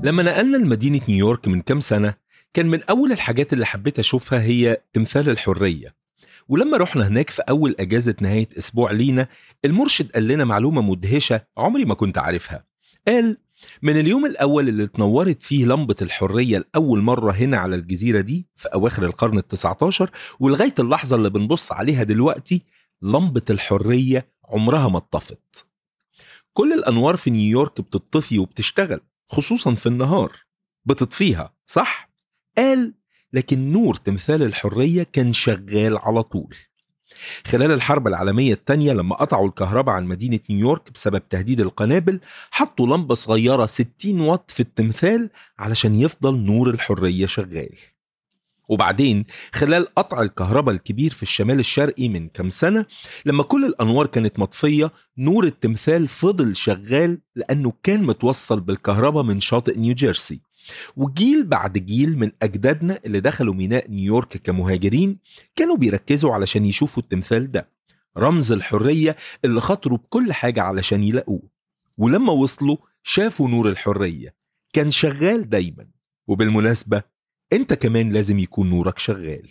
لما نقلنا لمدينة نيويورك من كام سنة كان من أول الحاجات اللي حبيت أشوفها هي تمثال الحرية ولما رحنا هناك في أول أجازة نهاية أسبوع لينا المرشد قال لنا معلومة مدهشة عمري ما كنت عارفها قال من اليوم الأول اللي اتنورت فيه لمبة الحرية لأول مرة هنا على الجزيرة دي في أواخر القرن التسعة عشر ولغاية اللحظة اللي بنبص عليها دلوقتي لمبة الحرية عمرها ما اتطفت كل الأنوار في نيويورك بتطفي وبتشتغل خصوصا في النهار بتطفيها صح؟ قال لكن نور تمثال الحرية كان شغال على طول خلال الحرب العالمية الثانية لما قطعوا الكهرباء عن مدينة نيويورك بسبب تهديد القنابل حطوا لمبة صغيرة 60 واط في التمثال علشان يفضل نور الحرية شغال وبعدين خلال قطع الكهرباء الكبير في الشمال الشرقي من كام سنة لما كل الأنوار كانت مطفية نور التمثال فضل شغال لأنه كان متوصل بالكهرباء من شاطئ نيوجيرسي وجيل بعد جيل من أجدادنا اللي دخلوا ميناء نيويورك كمهاجرين كانوا بيركزوا علشان يشوفوا التمثال ده رمز الحرية اللي خطروا بكل حاجة علشان يلاقوه ولما وصلوا شافوا نور الحرية كان شغال دايما وبالمناسبة انت كمان لازم يكون نورك شغال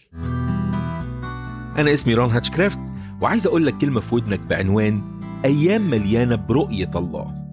أنا اسمي ران هاتشكرافت وعايز أقول لك كلمة في ودنك بعنوان أيام مليانة برؤية الله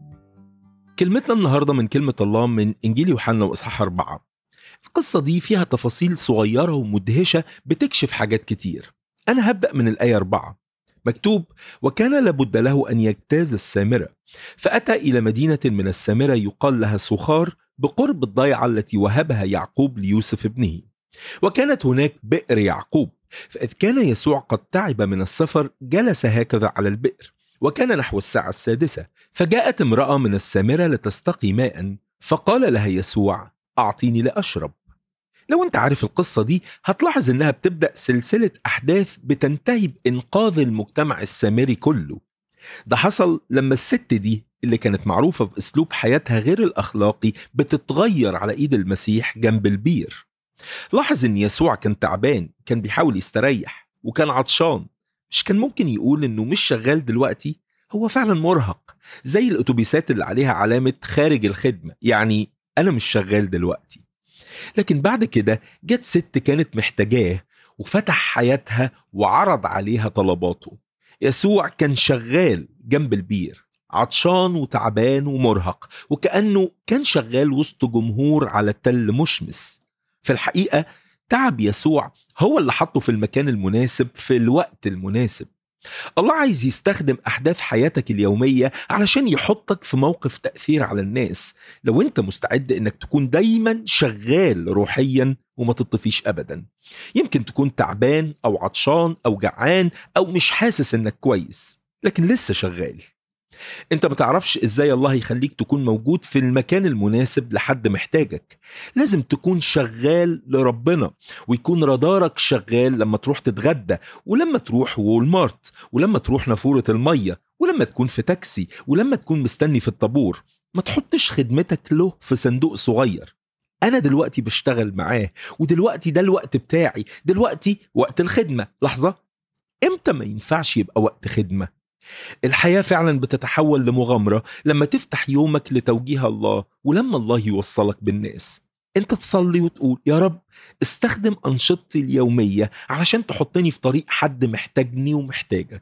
كلمتنا النهاردة من كلمة الله من إنجيل يوحنا وإصحاح أربعة القصة دي فيها تفاصيل صغيرة ومدهشة بتكشف حاجات كتير أنا هبدأ من الآية أربعة مكتوب وكان لابد له أن يجتاز السامرة فأتى إلى مدينة من السامرة يقال لها سخار بقرب الضيعة التي وهبها يعقوب ليوسف ابنه وكانت هناك بئر يعقوب فإذ كان يسوع قد تعب من السفر جلس هكذا على البئر وكان نحو الساعة السادسة فجاءت امرأة من السامرة لتستقي ماء فقال لها يسوع أعطيني لأشرب لو انت عارف القصة دي هتلاحظ انها بتبدأ سلسلة أحداث بتنتهي بإنقاذ المجتمع السامري كله ده حصل لما الست دي اللي كانت معروفة بأسلوب حياتها غير الأخلاقي بتتغير على إيد المسيح جنب البير لاحظ ان يسوع كان تعبان كان بيحاول يستريح وكان عطشان مش كان ممكن يقول انه مش شغال دلوقتي هو فعلا مرهق زي الاتوبيسات اللي عليها علامه خارج الخدمه يعني انا مش شغال دلوقتي لكن بعد كده جت ست كانت محتاجاه وفتح حياتها وعرض عليها طلباته يسوع كان شغال جنب البير عطشان وتعبان ومرهق وكأنه كان شغال وسط جمهور على تل مشمس في الحقيقة تعب يسوع هو اللي حطه في المكان المناسب في الوقت المناسب الله عايز يستخدم أحداث حياتك اليومية علشان يحطك في موقف تأثير على الناس لو أنت مستعد أنك تكون دايما شغال روحيا وما تطفيش أبدا يمكن تكون تعبان أو عطشان أو جعان أو مش حاسس أنك كويس لكن لسه شغال انت ما تعرفش ازاي الله يخليك تكون موجود في المكان المناسب لحد محتاجك لازم تكون شغال لربنا ويكون رادارك شغال لما تروح تتغدى ولما تروح وول مارت ولما تروح نافورة المية ولما تكون في تاكسي ولما تكون مستني في الطابور ما تحطش خدمتك له في صندوق صغير أنا دلوقتي بشتغل معاه ودلوقتي ده الوقت بتاعي دلوقتي وقت الخدمة لحظة إمتى ما ينفعش يبقى وقت خدمة الحياة فعلا بتتحول لمغامرة لما تفتح يومك لتوجيه الله ولما الله يوصلك بالناس انت تصلي وتقول يا رب استخدم أنشطتي اليومية علشان تحطني في طريق حد محتاجني ومحتاجك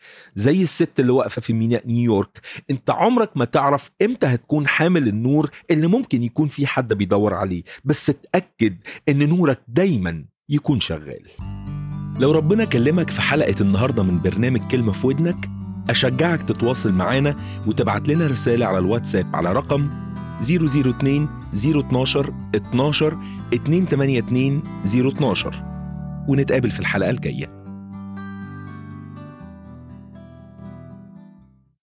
زي الست اللي واقفة في ميناء نيويورك انت عمرك ما تعرف امتى هتكون حامل النور اللي ممكن يكون في حد بيدور عليه بس اتأكد ان نورك دايما يكون شغال لو ربنا كلمك في حلقة النهاردة من برنامج كلمة في ودنك أشجعك تتواصل معانا وتبعت لنا رسالة على الواتساب على رقم 002 012 12 282 012 ونتقابل في الحلقة الجاية